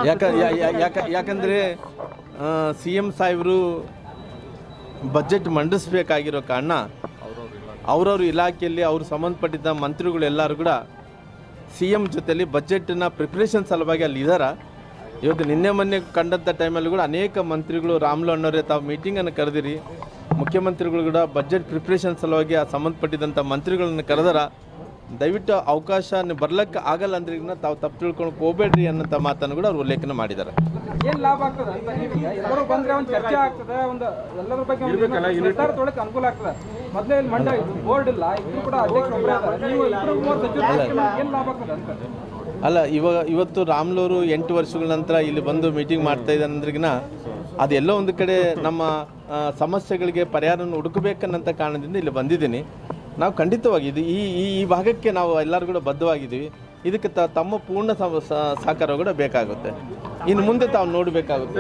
ಯಾಕ ಯಾ- ಯಾ- ಯಾಕ ಯಾಕಂದರೆ ಸಿ ಎಮ್ ಸಾಹೇಬರು ಬಜೆಟ್ ಮಂಡಿಸ್ಬೇಕಾಗಿರೋ ಕಾರಣ ಅವ್ರವ್ರ ಇಲಾಖೆಯಲ್ಲಿ ಅವ್ರು ಸಂಬಂಧಪಟ್ಟಿದ್ದ ಮಂತ್ರಿಗಳು ಎಲ್ಲರೂ ಕೂಡ ಸಿ ಎಮ್ ಜೊತೆಲಿ ಬಜೆಟ್ನ ಪ್ರಿಪ್ರೇಷನ್ ಸಲುವಾಗಿ ಅಲ್ಲಿ ಇದ್ದಾರ ಇವತ್ತು ನಿನ್ನೆ ಮೊನ್ನೆ ಕಂಡಂಥ ಟೈಮಲ್ಲಿ ಕೂಡ ಅನೇಕ ಮಂತ್ರಿಗಳು ರಾಮ್ಲು ಅಣ್ಣವರೇ ತಾವು ಮೀಟಿಂಗನ್ನು ಕರೆದಿರಿ ಮುಖ್ಯಮಂತ್ರಿಗಳು ಕೂಡ ಬಜೆಟ್ ಪ್ರಿಪ್ರೇಷನ್ ಸಲುವಾಗಿ ಆ ಸಂಬಂಧಪಟ್ಟಿದ್ದಂಥ ಮಂತ್ರಿಗಳನ್ನ ಕರೆದಾರ ದಯವಿಟ್ಟು ಅವಕಾಶ ನೀವು ಬರ್ಲಿಕ್ಕೆ ಆಗಲ್ಲ ಅಂದ್ರೆ ಈಗ ತಾವು ತಪ್ಪು ತಿಳ್ಕೊಂಡು ಹೋಗ್ಬೇಡ್ರಿ ಅನ್ನೋಂಥ ಮಾತನ್ನು ಕೂಡ ಅವ್ರು ಉಲ್ಲೇಖನ ಮಾಡಿದ್ದಾರೆ ಏನ್ ಲಾಭ ಆಗ್ತದೆ ಅಂತ ನಿಮಗೆ ಎಲ್ಲರೂ ಬಂದ್ರೆ ಒಂದು ಚರ್ಚೆ ಆಗ್ತದೆ ಒಂದು ಎಲ್ಲರ ಬಗ್ಗೆ ಒಂದು ನಿರ್ಧಾರ ತೊಗೊಳಕ್ಕೆ ಅನುಕೂಲ ಆಗ್ತದೆ ಮೊದಲೇ ಇಲ್ಲಿ ಮಂಡ್ಯ ಬೋರ್ಡ್ ಇಲ್ಲ ಇಬ್ರು ಕೂಡ ಅಧ್ಯಕ್ಷ ಒಬ್ಬರೇ ಅದಾರೆ ನೀವು ಇಬ್ರು ಮೂವರು ಸಚಿವರು ಏನ್ ಲಾಭ ಆಗ್ತದೆ ಅಂತ ಅಲ್ಲ ಇವಾಗ ಇವತ್ತು ರಾಮ್ಲೂರು ಎಂಟು ವರ್ಷಗಳ ನಂತರ ಇಲ್ಲಿ ಬಂದು ಮೀಟಿಂಗ್ ಮಾಡ್ತಾ ಇದ್ದಾನೆ ಅಂದ್ರಿಗಿನ ಅದೆಲ್ಲೋ ಒಂದು ಕಡೆ ನಮ್ಮ ಆ, ಸಮಸ್ಯೆಗಳಿಗೆ ಪರಿಹಾರವನ್ನು ಹುಡುಕಬೇಕನ್ನಂಥ ಕಾರಣದಿಂದ ಇಲ್ಲಿ ಬಂದಿದ್ದೀನಿ ನಾವು ಖಂಡಿತವಾಗಿ ಇದು ಈ ಈ ಈ ಭಾಗಕ್ಕೆ ನಾವು ಎಲ್ಲರೂ ಕೂಡ ಬದ್ಧವಾಗಿದ್ದೀವಿ ಇದಕ್ಕೆ ತ- ತಮ್ಮ ಪೂರ್ಣ ಸಮ- ಸ- ಸಹಕಾರ ಕೂಡ ಬೇಕಾಗುತ್ತೆ ಇನ್ನು ಮುಂದೆ ತಾವು ನೋಡಬೇಕಾಗುತ್ತೆ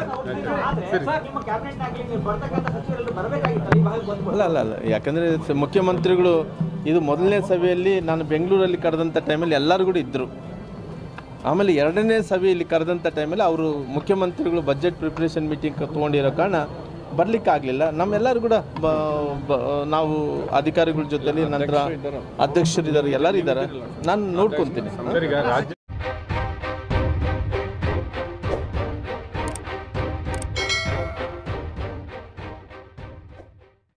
ಅಲ್ಲ ಅಲ್ಲ ಅಲ್ಲ ಯಾಕಂದರೆ ಮುಖ್ಯಮಂತ್ರಿಗಳು ಇದು ಮೊದಲನೇ ಸಭೆಯಲ್ಲಿ ನಾನು ಬೆಂಗಳೂರಲ್ಲಿ ಕರೆದಂಥ ಟೈಮಲ್ಲಿ ಎಲ್ಲರೂ ಕೂಡ ಇದ್ದರು ಆಮೇಲೆ ಎರಡನೇ ಸಭೆಯಲ್ಲಿ ಕರೆದಂಥ ಟೈಮಲ್ಲಿ ಅವರು ಮುಖ್ಯಮಂತ್ರಿಗಳು ಬಜೆಟ್ ಪ್ರಿಪ್ರೇಷನ್ ಮೀಟಿಂಗ್ ತೊಗೊಂಡಿರೋ ಕಾರಣ ಬರ್ಲಿಕ್ಕೆ ಆಗಲಿಲ್ಲ ನಮ್ಮೆಲ್ಲರೂ ಕೂಡ ಬ- ಬ- ನಾವು ಅಧಿಕಾರಿಗಳ ಜೊತೆಲಿ ನಂತರ ಅಧ್ಯಕ್ಷರಿದ್ದಾರೆ ಎಲ್ಲರೂ ಇದ್ದಾರೆ ನಾನು ನೋಡ್ಕೊತೀನಿ ಸರ್ ಈಗ ರಾಜ್ಯ